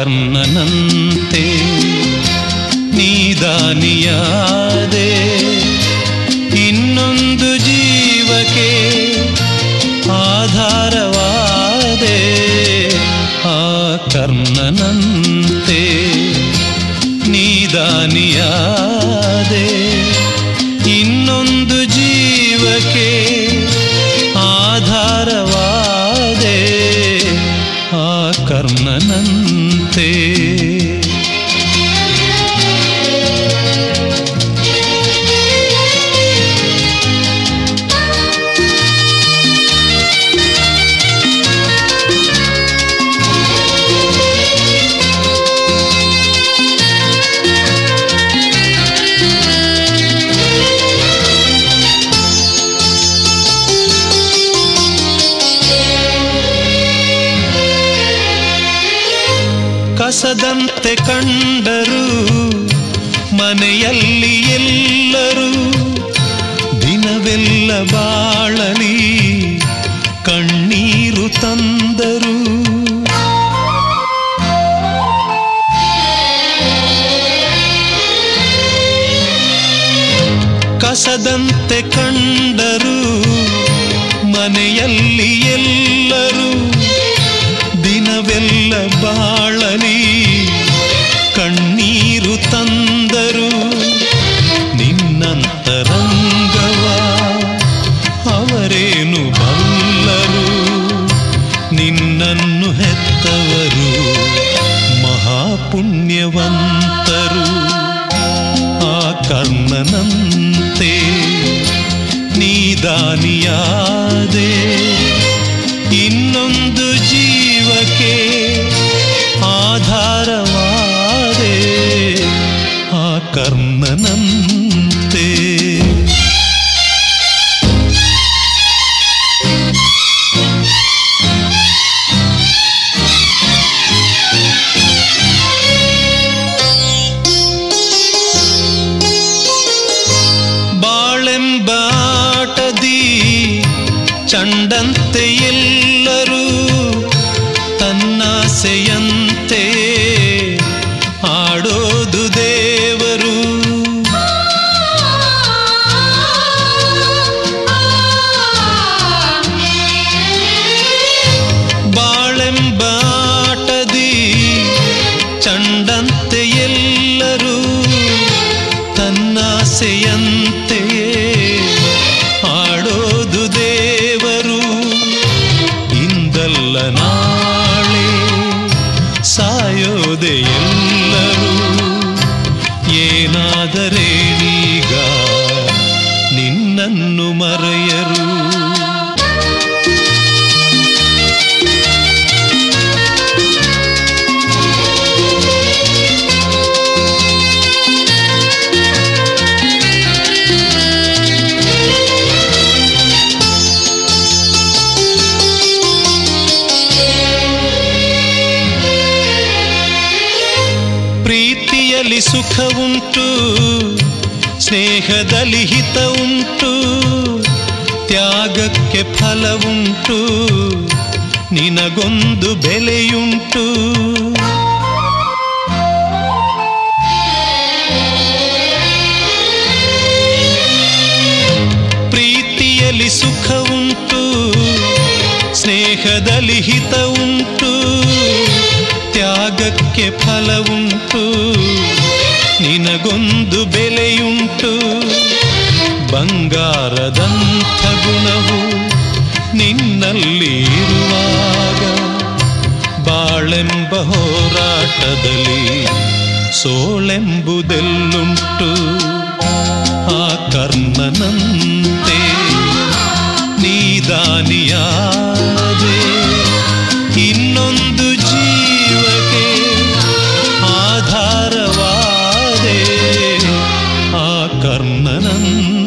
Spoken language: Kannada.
ಕರ್ಣನಂತೆ ನೀದಾನಿಯಾದೆ ಇನ್ನೊಂದು ಜೀವಕ್ಕೆ ಆಧಾರವಾದೆ ಆ ಕರ್ಣನಂತೆ ನೀದಾನಿಯಾದೆ ಇನ್ನೊಂದು ಜೀವಕ್ಕೆ ಆಧಾರವಾದೆ ಆ ಕರ್ಣನಂತೆ ಕಸದಂತೆ ಕಂಡರು ಮನೆಯಲ್ಲಿ ಎಲ್ಲರೂ ದಿನವೆಲ್ಲ ಬಾಳಲಿ ಕಣ್ಣೀರು ತಂದರು ಕಸದಂತೆ ಕಂಡರು ಮನೆಯಲ್ಲಿ ಎಲ್ಲರೂ ದಿನವೆಲ್ಲ ಬಾಳಲಿ ಕಣ್ಣೀರು ತಂದರು ನಿನ್ನಂತರಂಗವ ಅವರೇನು ಬಲ್ಲರು ನಿನ್ನನ್ನು ಹೆತ್ತವರು ಮಹಾಪುಣ್ಯವಂತರು ಆ ಕರ್ಣನಂತೆ ನೀದಾನಿಯಾದೆ ಇನ್ನೊಂದು ಜೀವಕ್ಕೆ ಆಧಾರವಾದೆ ಆ ಕರ್ಣನಂತೆ ಬಾಳೆಂಬಾಟದಿ ಚಂಡಂತೆ ಎಲ್ಲರೂ ತನ್ನಾಸೆಯಂತೆ ಆಡೋದು ದೇವರು ಬಾಳೆಂಬಾಟದಿ ಚಂಡಂತೆ ಎಲ್ಲರೂ ತನ್ನಾಸೆಯಂತೆಯೇ ಆಡೋದು ದೇವರು ಇಂದಲ್ಲ ನಾಳೆ ಸಾಯೋದೆ ಎಲ್ಲರೂ ಏನಾದರೇನೀಗ ನಿನ್ನನ್ನು ಮರೆಯರು ಪ್ರೀತಿಯಲ್ಲಿ ಸುಖ ಉಂಟು ಸ್ನೇಹದಲ್ಲಿ ಹಿತ ಉಂಟು ತ್ಯಾಗಕ್ಕೆ ಫಲ ಉಂಟು ನಿನಗೊಂದು ಬೆಲೆಯುಂಟು ಪ್ರೀತಿಯಲ್ಲಿ ಸುಖ ಉಂಟು ಸ್ನೇಹದಲ್ಲಿ ಹಿತ ಉಂಟು ತ್ಯಾಗಕ್ಕೆ ಫಲ ಉಂಟು ನಿನಗೊಂದು ಬೆಲೆಯುಂಟು ಬಂಗಾರದಂಥ ಗುಣವು ನಿನ್ನಲ್ಲಿ ಇರುವಾಗ ಬಾಳೆಂಬ ಹೋರಾಟದಲ್ಲಿ ಸೋಳೆಂಬುದೆಲ್ಲುಂಟು ಆ ಕರ್ಣನಂತೆ ನೀದಾನಿಯಾದೆ ಇನ್ನೊಂದು ಜೀವಕ್ಕೆ ಆಧಾರವಾದೆ ಆ ಕರ್ಣನಂತೆ